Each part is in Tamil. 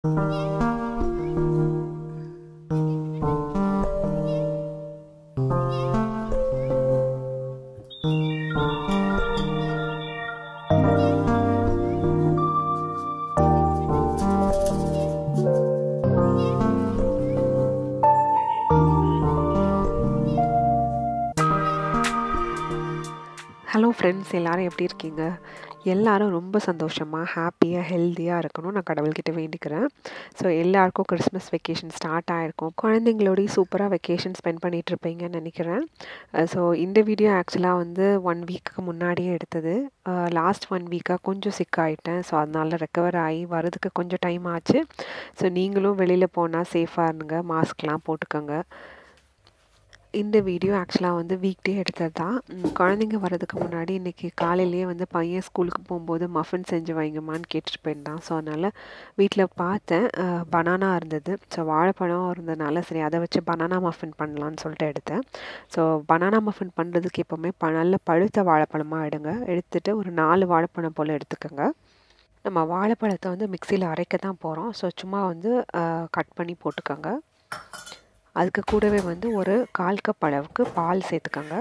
ஹலோ ஃப்ரெண்ட்ஸ் எல்லாரும் எப்படி இருக்கீங்க எல்லாரும் ரொம்ப சந்தோஷமாக ஹாப்பியாக ஹெல்த்தியாக இருக்கணும் நான் கடவுள்கிட்ட வேண்டிக்கிறேன் ஸோ எல்லாருக்கும் கிறிஸ்மஸ் வெக்கேஷன் ஸ்டார்ட் ஆகிருக்கும் குழந்தைங்களோடய சூப்பராக வெக்கேஷன் ஸ்பெண்ட் பண்ணிகிட்டு இருப்பீங்கன்னு நினைக்கிறேன் ஸோ இந்த வீடியோ ஆக்சுவலாக வந்து ஒன் வீக்கு முன்னாடியே எடுத்தது லாஸ்ட் ஒன் வீக்காக கொஞ்சம் சிக் ஆகிட்டேன் ஸோ அதனால் ரெக்கவர் ஆகி வரதுக்கு கொஞ்சம் டைம் ஆச்சு ஸோ நீங்களும் வெளியில் போனால் சேஃபாக இருங்க மாஸ்க்லாம் போட்டுக்கோங்க இந்த வீடியோ ஆக்சுவலாக வந்து வீக் டே எடுத்தது தான் குழந்தைங்க வரதுக்கு முன்னாடி இன்றைக்கி காலையிலேயே வந்து பையன் ஸ்கூலுக்கு போகும்போது மஃபின் செஞ்சு வைங்கம்மான்னு கேட்டுட்டு போயிருந்தான் ஸோ அதனால் வீட்டில் பார்த்தேன் பனானா இருந்தது ஸோ வாழைப்பழம் இருந்ததுனால சரி அதை வச்சு பனானா மஃபின் பண்ணலான்னு சொல்லிட்டு எடுத்தேன் ஸோ பனானா மஃபின் பண்ணுறதுக்கு எப்போவுமே ப நல்ல பழுத்த வாழைப்பழமாக எடுங்க எடுத்துகிட்டு ஒரு நாலு வாழைப்பழம் போல் எடுத்துக்கோங்க நம்ம வாழைப்பழத்தை வந்து மிக்சியில் அரைக்க தான் போகிறோம் ஸோ சும்மா வந்து கட் பண்ணி போட்டுக்கோங்க அதுக்கு கூடவே வந்து ஒரு கால் கப் அளவுக்கு பால் சேர்த்துக்கோங்க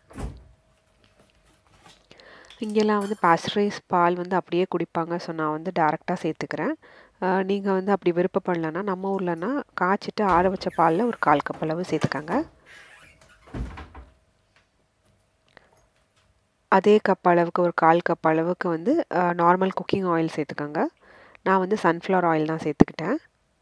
இங்கெல்லாம் வந்து பாஸ்டரைஸ் பால் வந்து அப்படியே குடிப்பாங்க ஸோ நான் வந்து டேரெக்டாக சேர்த்துக்கிறேன் நீங்கள் வந்து அப்படி விருப்பப்படலைன்னா நம்ம ஊர்லனா காய்ச்சிட்டு ஆற வச்ச பாலில் ஒரு கால் கப் அளவு சேர்த்துக்கோங்க அதே கப் அளவுக்கு ஒரு கால் கப் அளவுக்கு வந்து நார்மல் குக்கிங் ஆயில் சேர்த்துக்கோங்க நான் வந்து சன்ஃப்ளவர் ஆயில் தான் சேர்த்துக்கிட்டேன்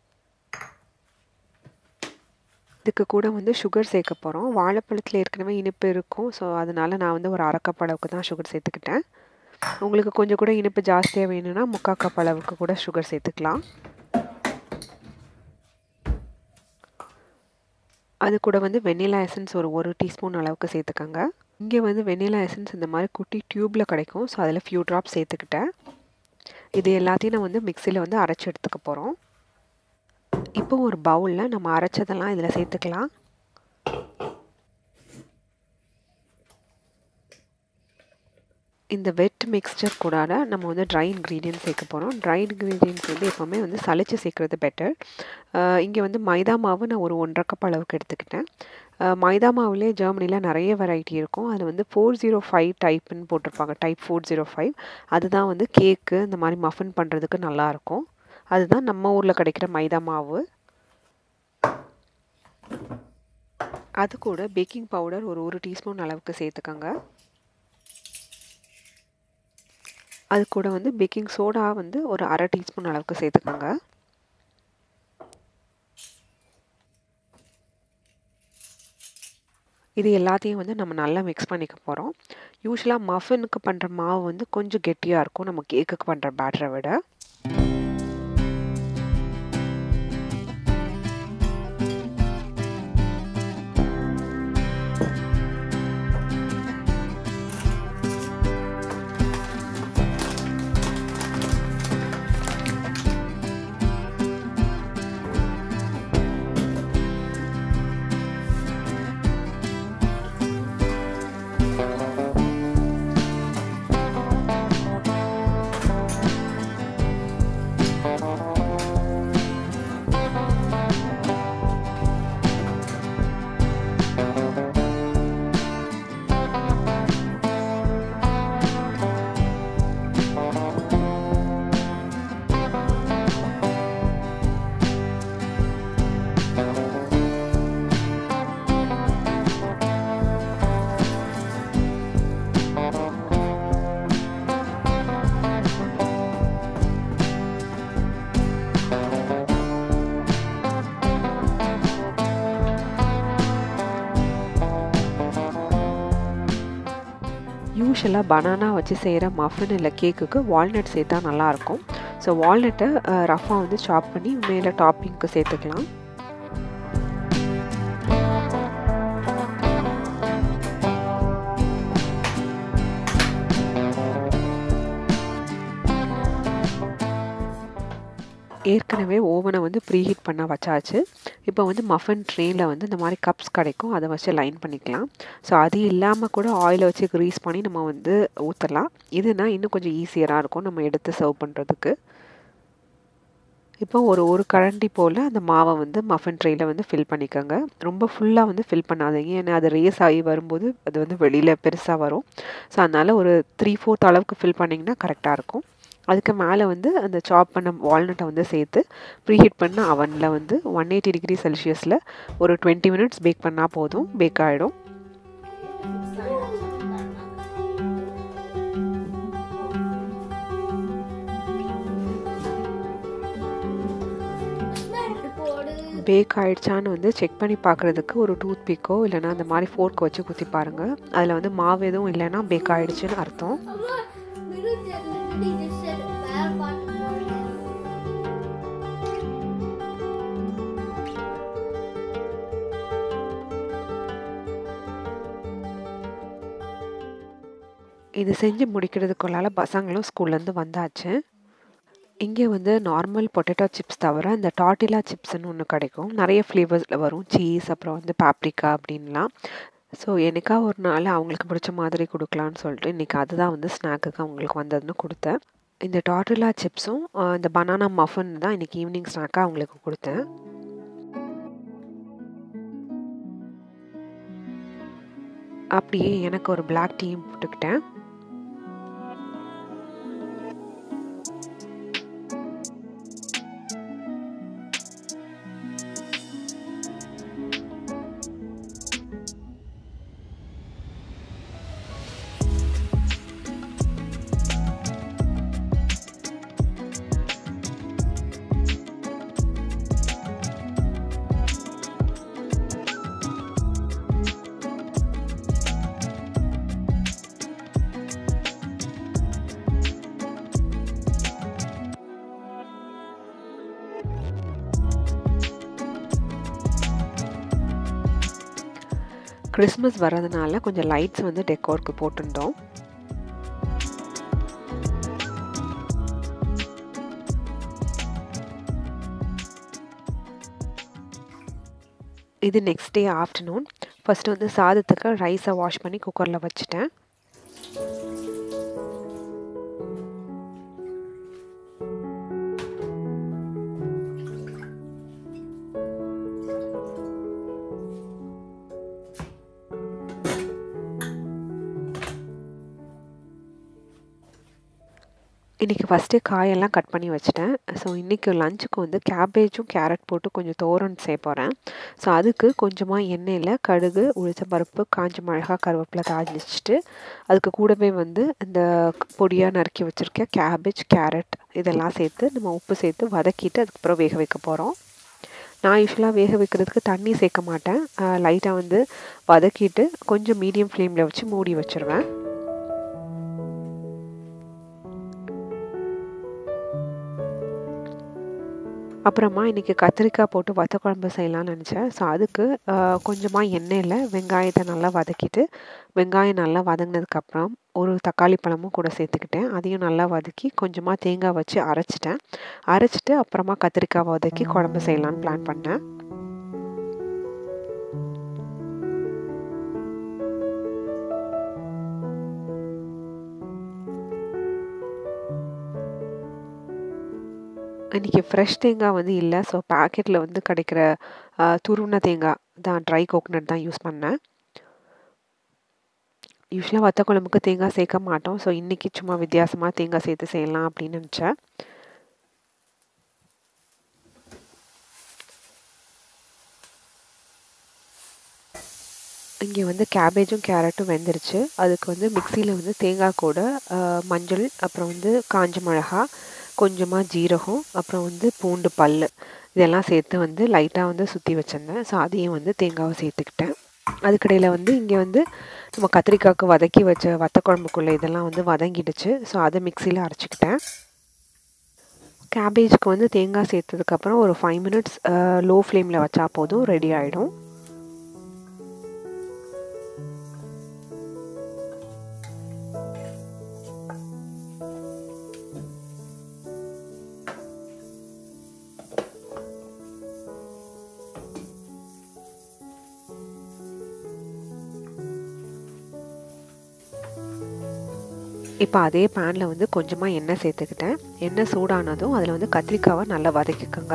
இதுக்கு கூட வந்து சுகர் சேர்க்க போகிறோம் வாழைப்பழத்தில் ஏற்கனவே இனிப்பு இருக்கும் ஸோ அதனால் நான் வந்து ஒரு அரை கப் அளவுக்கு தான் சுகர் சேர்த்துக்கிட்டேன் உங்களுக்கு கொஞ்சம் கூட இனிப்பு ஜாஸ்தியாக வேணும்னா முக்கால் கப் அளவுக்கு கூட சுகர் சேர்த்துக்கலாம் அது கூட வந்து வெண்ணிலா எசன்ஸ் ஒரு ஒரு டீஸ்பூன் அளவுக்கு சேர்த்துக்கோங்க இங்கே வந்து வெண்ணிலா எசன்ஸ் இந்த மாதிரி குட்டி டியூப்பில் கிடைக்கும் ஸோ அதில் ஃபியூ ட்ராப் சேர்த்துக்கிட்டேன் இது எல்லாத்தையும் நான் வந்து மிக்சியில் வந்து அரைச்சி எடுத்துக்க போகிறோம் இப்போ ஒரு பவுலில் நம்ம அரைச்சதெல்லாம் இதில் சேர்த்துக்கலாம் இந்த வெட் மிக்ஸ்சர் கூட நம்ம வந்து ட்ரை இன்க்ரீடியன்ட் சேர்க்க போகிறோம் ட்ரை இன்க்ரீடியன்ட்ஸ் வந்து எப்போவுமே வந்து சளிச்சு சேர்க்குறது பெட்டர் இங்கே வந்து மைதா மாவு நான் ஒரு ஒன்றரை கப் அளவுக்கு எடுத்துக்கிட்டேன் மைதா மாவுலேயே ஜெர்மனியில் நிறைய வெரைட்டி இருக்கும் அது வந்து ஃபோர் ஜீரோ ஃபைவ் டைப்புன்னு போட்டிருப்பாங்க டைப் ஃபோர் ஜீரோ ஃபைவ் அதுதான் வந்து கேக்கு இந்த மாதிரி மஃபின் பண்ணுறதுக்கு நல்லாயிருக்கும் அதுதான் நம்ம ஊரில் கிடைக்கிற மைதா மாவு அது கூட பேக்கிங் பவுடர் ஒரு ஒரு டீஸ்பூன் அளவுக்கு சேர்த்துக்கோங்க அது கூட வந்து பேக்கிங் சோடா வந்து ஒரு அரை டீஸ்பூன் அளவுக்கு சேர்த்துக்கோங்க இது எல்லாத்தையும் வந்து நம்ம நல்லா மிக்ஸ் பண்ணிக்க போகிறோம் யூஸ்வலாக மஃபினுக்கு பண்ணுற மாவு வந்து கொஞ்சம் கெட்டியாக இருக்கும் நம்ம கேக்குக்கு பண்ணுற பேட்டரை விட யூஸ்வலாக பனானா வச்சு செய்கிற மஃபின் இல்லை கேக்குக்கு வால்நட் சேர்த்தா நல்லாயிருக்கும் ஸோ வால்நட்டை ரஃபாக வந்து சாப் பண்ணி மேலே டாப்பிங்க்கு சேர்த்துக்கலாம் ஏற்கனவே ஓவனை வந்து ப்ரீஹீட் பண்ண வச்சாச்சு இப்போ வந்து மஃபன் ட்ரேயில் வந்து இந்த மாதிரி கப்ஸ் கிடைக்கும் அதை வச்சு லைன் பண்ணிக்கலாம் ஸோ அது இல்லாமல் கூட ஆயிலை வச்சு க்ரீஸ் பண்ணி நம்ம வந்து ஊற்றலாம் இதுனா இன்னும் கொஞ்சம் ஈஸியராக இருக்கும் நம்ம எடுத்து சர்வ் பண்ணுறதுக்கு இப்போ ஒரு ஒரு கரண்டி போல் அந்த மாவை வந்து மஃபன் ட்ரேயில் வந்து ஃபில் பண்ணிக்கோங்க ரொம்ப ஃபுல்லாக வந்து ஃபில் பண்ணாதீங்க ஏன்னா அது ரேஸ் ஆகி வரும்போது அது வந்து வெளியில் பெருசாக வரும் ஸோ அதனால் ஒரு த்ரீ ஃபோர்த் அளவுக்கு ஃபில் பண்ணிங்கன்னா கரெக்டாக இருக்கும் அதுக்கு மேலே வந்து அந்த சாப் பண்ண வால்நட்டை வந்து சேர்த்து ப்ரீஹீட் பண்ண அவனில் வந்து ஒன் எயிட்டி டிகிரி செல்சியஸில் ஒரு டுவெண்ட்டி மினிட்ஸ் பேக் பண்ணால் போதும் பேக் ஆகிடும் பேக் ஆகிடுச்சான்னு வந்து செக் பண்ணி பார்க்குறதுக்கு ஒரு டூத் பிக்கோ இல்லைனா அந்த மாதிரி ஃபோர்க் வச்சு குத்தி பாருங்கள் அதில் வந்து மாவு எதுவும் இல்லைன்னா பேக் ஆகிடுச்சுன்னு அர்த்தம் இது செஞ்சு முடிக்கிறதுக்குள்ளால பசங்களும் ஸ்கூல்லேருந்து வந்தாச்சு இங்கே வந்து நார்மல் பொட்டேட்டோ சிப்ஸ் தவிர இந்த டாட்டிலா சிப்ஸ்னு ஒன்று கிடைக்கும் நிறைய ஃப்ளேவர்ஸில் வரும் சீஸ் அப்புறம் வந்து பாப்ரிக்கா அப்படின்லாம் ஸோ எனக்கா ஒரு நாள் அவங்களுக்கு பிடிச்ச மாதிரி கொடுக்கலான்னு சொல்லிட்டு இன்றைக்கி அதுதான் வந்து ஸ்நாக்குக்கு அவங்களுக்கு வந்ததுன்னு கொடுத்தேன் இந்த டாட்டிலா சிப்ஸும் இந்த பனானா மஃபன் தான் இன்றைக்கி ஈவினிங் ஸ்நாக்காக அவங்களுக்கு கொடுத்தேன் அப்படியே எனக்கு ஒரு பிளாக் டீயும் போட்டுக்கிட்டேன் கிறிஸ்மஸ் வர்றதுனால கொஞ்சம் லைட்ஸ் வந்து டெக்கோருக்கு போட்டிருந்தோம் இது நெக்ஸ்ட் டே ஆஃப்டர்நூன் ஃபஸ்ட்டு வந்து சாதத்துக்கு ரைஸை வாஷ் பண்ணி குக்கரில் வச்சுட்டேன் இன்றைக்கி ஃபஸ்ட்டு காயெல்லாம் கட் பண்ணி வச்சுட்டேன் ஸோ இன்றைக்கி லஞ்சுக்கு வந்து கேபேஜும் கேரட் போட்டு கொஞ்சம் தோரன் செய்ய போகிறேன் ஸோ அதுக்கு கொஞ்சமாக எண்ணெயில் கடுகு உளுத்தம்பருப்பு காஞ்ச மிளகா கருவேப்பிலை தாளிச்சிட்டு அதுக்கு கூடவே வந்து இந்த பொடியாக நறுக்கி வச்சுருக்க கேபேஜ் கேரட் இதெல்லாம் சேர்த்து நம்ம உப்பு சேர்த்து வதக்கிட்டு அதுக்கப்புறம் வேக வைக்க போகிறோம் நான் யூஸ்வலாக வேக வைக்கிறதுக்கு தண்ணி சேர்க்க மாட்டேன் லைட்டாக வந்து வதக்கிட்டு கொஞ்சம் மீடியம் ஃப்ளேமில் வச்சு மூடி வச்சுருவேன் அப்புறமா இன்றைக்கி கத்திரிக்காய் போட்டு வத்த குழம்பு செய்யலாம்னு நினச்சேன் ஸோ அதுக்கு கொஞ்சமாக எண்ணெயில் வெங்காயத்தை நல்லா வதக்கிட்டு வெங்காயம் நல்லா வதங்கினதுக்கப்புறம் ஒரு தக்காளி பழமும் கூட சேர்த்துக்கிட்டேன் அதையும் நல்லா வதக்கி கொஞ்சமாக தேங்காய் வச்சு அரைச்சிட்டேன் அரைச்சிட்டு அப்புறமா கத்திரிக்காய் வதக்கி குழம்பு செய்யலான்னு பிளான் பண்ணேன் இன்றைக்கி ஃப்ரெஷ் தேங்காய் வந்து இல்லை ஸோ பேக்கெட்டில் வந்து கிடைக்கிற துருவின தேங்காய் தான் ட்ரை கோகனட் தான் யூஸ் பண்ணேன் யூஸ்வலாக வத்த குழம்புக்கு தேங்காய் சேர்க்க மாட்டோம் ஸோ இன்றைக்கி சும்மா வித்தியாசமாக தேங்காய் சேர்த்து செய்யலாம் அப்படின்னு நினச்சேன் இங்கே வந்து கேபேஜும் கேரட்டும் வெந்துருச்சு அதுக்கு வந்து மிக்சியில் வந்து தேங்காய் கூட மஞ்சள் அப்புறம் வந்து காஞ்ச மிளகா கொஞ்சமாக ஜீரகம் அப்புறம் வந்து பூண்டு பல் இதெல்லாம் சேர்த்து வந்து லைட்டாக வந்து சுற்றி வச்சுருந்தேன் ஸோ அதையும் வந்து தேங்காவை சேர்த்துக்கிட்டேன் அதுக்கடையில் வந்து இங்கே வந்து நம்ம கத்திரிக்காய்க்கு வதக்கி வச்ச வத்த குழம்புக்குள்ளே இதெல்லாம் வந்து வதங்கிடுச்சு ஸோ அதை மிக்சியில் அரைச்சிக்கிட்டேன் கேபேஜுக்கு வந்து தேங்காய் சேர்த்ததுக்கப்புறம் ஒரு ஃபைவ் மினிட்ஸ் லோ ஃப்ளேமில் வச்சா போதும் ரெடி ஆகிடும் இப்போ அதே பேனில் வந்து கொஞ்சமாக எண்ணெய் சேர்த்துக்கிட்டேன் எண்ணெய் சூடானதும் அதில் வந்து கத்திரிக்காவை நல்லா வதக்கிக்கோங்க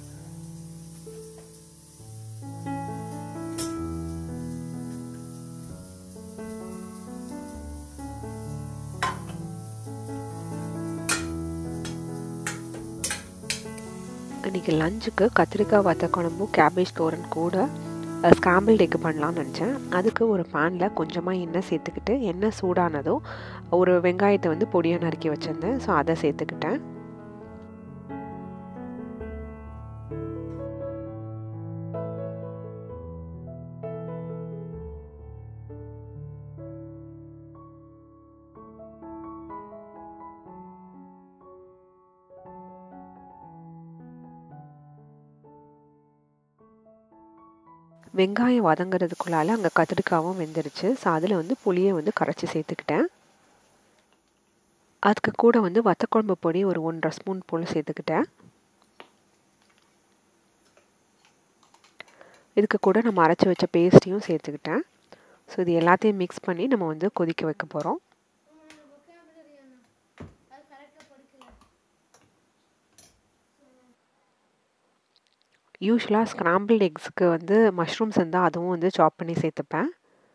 இன்றைக்கி லஞ்சுக்கு கத்திரிக்காய் வத்த குழம்பும் கேபேஜ் தோரன் கூட ஸ்கிராம்பிள்ட் எக் பண்ணலாம்னு நினச்சேன் அதுக்கு ஒரு பேனில் கொஞ்சமாக எண்ணெய் சேர்த்துக்கிட்டு எண்ணெய் சூடானதும் ஒரு வெங்காயத்தை வந்து பொடியாக நறுக்கி வச்சுருந்தேன் ஸோ அதை சேர்த்துக்கிட்டேன் வெங்காயம் வதங்கிறதுக்குள்ளால அங்கே கத்திரிக்காவும் வெந்துருச்சு ஸோ அதில் வந்து புளியை வந்து கரைச்சி சேர்த்துக்கிட்டேன் அதுக்கு கூட வந்து வத்தக்குழம்பு பொடி ஒரு ஒன்றரை ஸ்பூன் போல் சேர்த்துக்கிட்டேன் இதுக்கு கூட நம்ம அரைச்சி வச்ச பேஸ்ட்டையும் சேர்த்துக்கிட்டேன் ஸோ இது எல்லாத்தையும் மிக்ஸ் பண்ணி நம்ம வந்து கொதிக்க வைக்க போகிறோம் யூஸ்வலாக ஸ்க்ராம்பிள் எக்ஸுக்கு வந்து மஷ்ரூம்ஸ் இருந்தால் அதுவும் வந்து சாப் பண்ணி சேர்த்துப்பேன்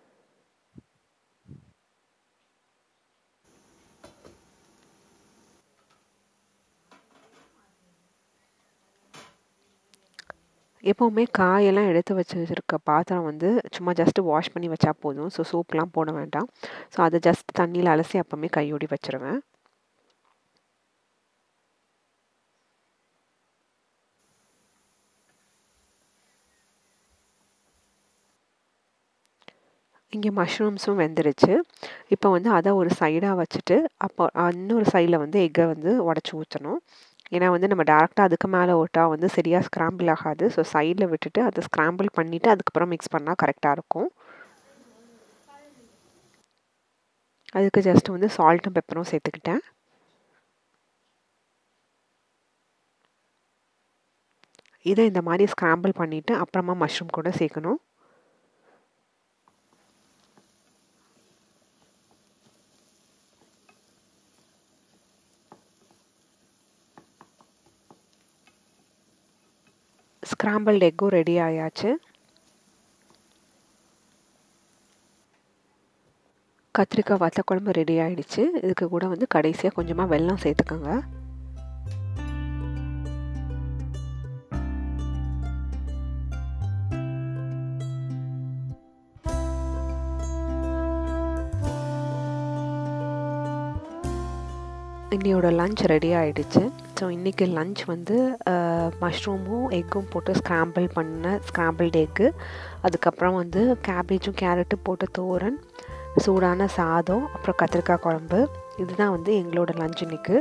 எப்போவுமே காயெல்லாம் எடுத்து வச்சு வச்சுருக்க பாத்திரம் வந்து சும்மா ஜஸ்ட்டு வாஷ் பண்ணி வச்சா போதும் ஸோ சோப்லாம் போட வேண்டாம் ஸோ அதை ஜஸ்ட் தண்ணியில் அலசி அப்போவுமே கையோடி வச்சுருவேன் இங்கே மஷ்ரூம்ஸும் வெந்துருச்சு இப்போ வந்து அதை ஒரு சைடாக வச்சுட்டு அப்போ இன்னொரு சைடில் வந்து எக்கை வந்து உடச்சி ஊற்றணும் ஏன்னா வந்து நம்ம டேரெக்டாக அதுக்கு மேலே விட்டால் வந்து சரியாக ஸ்க்ராம்பிள் ஆகாது ஸோ சைடில் விட்டுட்டு அதை ஸ்க்ராம்பிள் பண்ணிவிட்டு அதுக்கப்புறம் மிக்ஸ் பண்ணால் கரெக்டாக இருக்கும் அதுக்கு ஜஸ்ட் வந்து சால்ட்டும் பெப்பரும் சேர்த்துக்கிட்டேன் இதை இந்த மாதிரி ஸ்க்ராம்பிள் பண்ணிவிட்டு அப்புறமா மஷ்ரூம் கூட சேர்க்கணும் ஸ்க்ராம்பிள்டு எக்கும் ரெடி ஆயாச்சு கத்திரிக்காய் வத்த குழம்பு ரெடி ஆகிடுச்சு இதுக்கு கூட வந்து கடைசியாக கொஞ்சமாக வெல்லம் சேர்த்துக்கோங்க இன்னையோட லஞ்ச் ரெடி ஆகிடுச்சு ஸோ இன்றைக்கி லஞ்ச் வந்து மஷ்ரூமும் எக்கும் போட்டு ஸ்க்ராம்பிள் பண்ண ஸ்க்ராம்பிள்டு எக்கு அதுக்கப்புறம் வந்து கேபேஜும் கேரட்டும் போட்டு தோரன் சூடான சாதம் அப்புறம் கத்திரிக்காய் குழம்பு இதுதான் வந்து எங்களோட லஞ்ச் இன்னைக்கு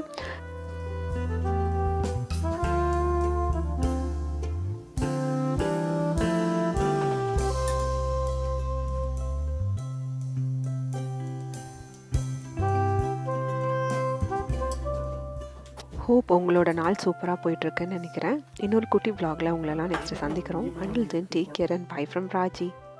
ஹோப் உங்களோட நாள் சூப்பராக போயிட்டுருக்குன்னு நினைக்கிறேன் இன்னொரு குட்டி vlogல உங்களெல்லாம் நெக்ஸ்ட்டு சந்திக்கிறோம் until then take care and bye from Raji